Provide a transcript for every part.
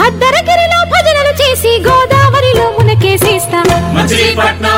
భద్రగిరిలో భజనలు చేసి గోదావరిలో మునకేసేస్తాం మచిలీపట్నం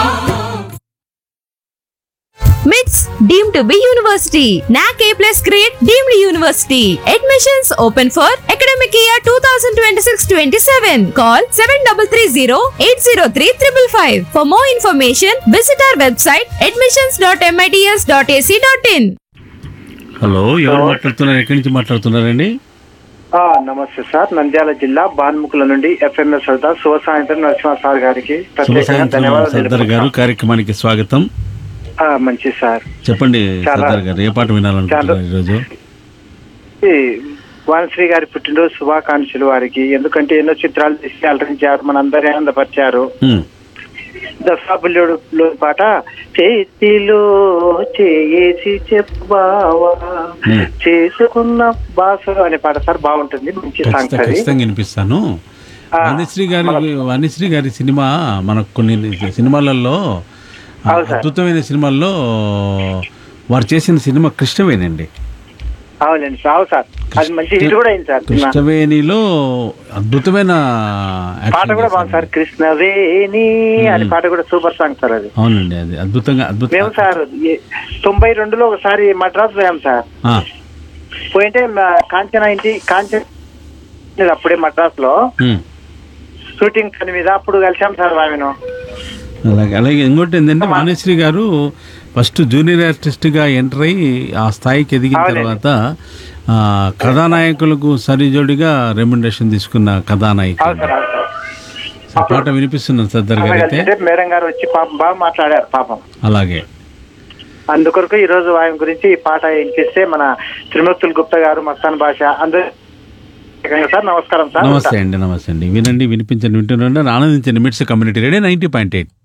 మిట్స్ deem to be university NAAC A plus grade deemed university admissions open for academic year two thousand twenty six twenty seven call seven double three zero eight zero three triple five for more information visit our website admissions dot MITS dot ac dot in hello ఎవరు మాట్లాడుతున్నారు ఎక్కడి నుంచి మాట్లాడుతున్నారండి ఆ, నమస్తే sir Nandyal జిల్లా బాన్ముకుల నుండి FMS Sardar శుభ సాయంత్రం నరసింహ సార్ గారికి శుభ ప్రత్యేకంగా సాయంత్రం ధన్యవాదాలు సర్దార్ గారు తెలుపుతున్నాను. కార్యక్రమానికి స్వాగతం ఆ, మంచి సార్ చెప్పండి చాలా- సర్దార్ గారు ఏ పాట వినాలనుకుంటున్నారు చాలా- ఈరోజు ఈ వాణశ్రీ గారి పుట్టినరోజు శుభాకాంక్షలు వారికి ఎందుకంటే ఎన్నో చిత్రాలు తీసి అలరించారు మనందరి ఆనందపరిచారు ఉమ్, దశాబుల్లుడు పాట చేతిలో చేసి చెప్పావా Hmm. చేసుకున్న బాసు అనే పాట సార్ బాగుంటుంది మంచి సాంగ్ ఖచ్చితంగా అది ఖచ్చితంగా వినిపిస్తాను ఆ, వాణిశ్రీ గారి వాణిశ్రీ గారి సినిమా మనకు కొన్ని సినిమాలలో ఆ, అవును సార్. అద్భుతమైన సినిమాల్లో వారు చేసిన సినిమా కృష్ణవేనండి అవునండి సార్ అవును సార్ అది మంచి హిట్ కూడా అయింది సార్ సినిమా. కృష్ణవేణిలో అద్భుతమైన పాట యాక్షన్ కూడా బాగుంది సార్ చేశారు. కృష్ణవేణి అనే పాట కూడా సూపర్ సాంగ్ సార్ అది అవునండి అది అద్భుతంగా మేము అద్భుతం సార్ ఏ- తొంభై రెండులో ఒకసారి మద్రాస్ పోయాం సార్ ఆ, పోయింటే మా కాంచన ఇంటి కాంచన అప్పుడే మద్రాస్ లో ఉమ్. షూటింగ్ పని మీద అప్పుడు కలిసాం సార్ ఆమెను అలాగే అలాగే ఇంకోటి ఏంటంటే మానేశ్రీ గారు ఫస్ట్ జూనియర్ ఆర్టిస్ట్గా ఎంటర్ అయ్యి ఆ స్థాయికి ఎదిగిన అవునండి. తర్వాత ఆ, కథానాయకులకు సరిజోడిగా రెమ్యునరేషన్ తీసుకున్న కథానాయిక అవును సార్ అవును సార్ ఆ పాట వినిపిస్తున్నాను సర్దార్ ఆమె గారు అయితే కలిసింటే మేడం గారు వచ్చి పాపం బాగా మాట్లాడారు పాపం అలాగే అందుకొరకు ఈ రోజు ఆయన గురించి ఈ పాట వినిపిస్తే మన త్రిమూర్తులు గుప్తా గారు మస్తాన్ భాష అందరూ సార్ నమస్కారం సార్ నమస్తే అండి నమస్తే అండి వినండి వినిపించండి వింటుండండి ఆనందించండి MITS community radio ninety point eight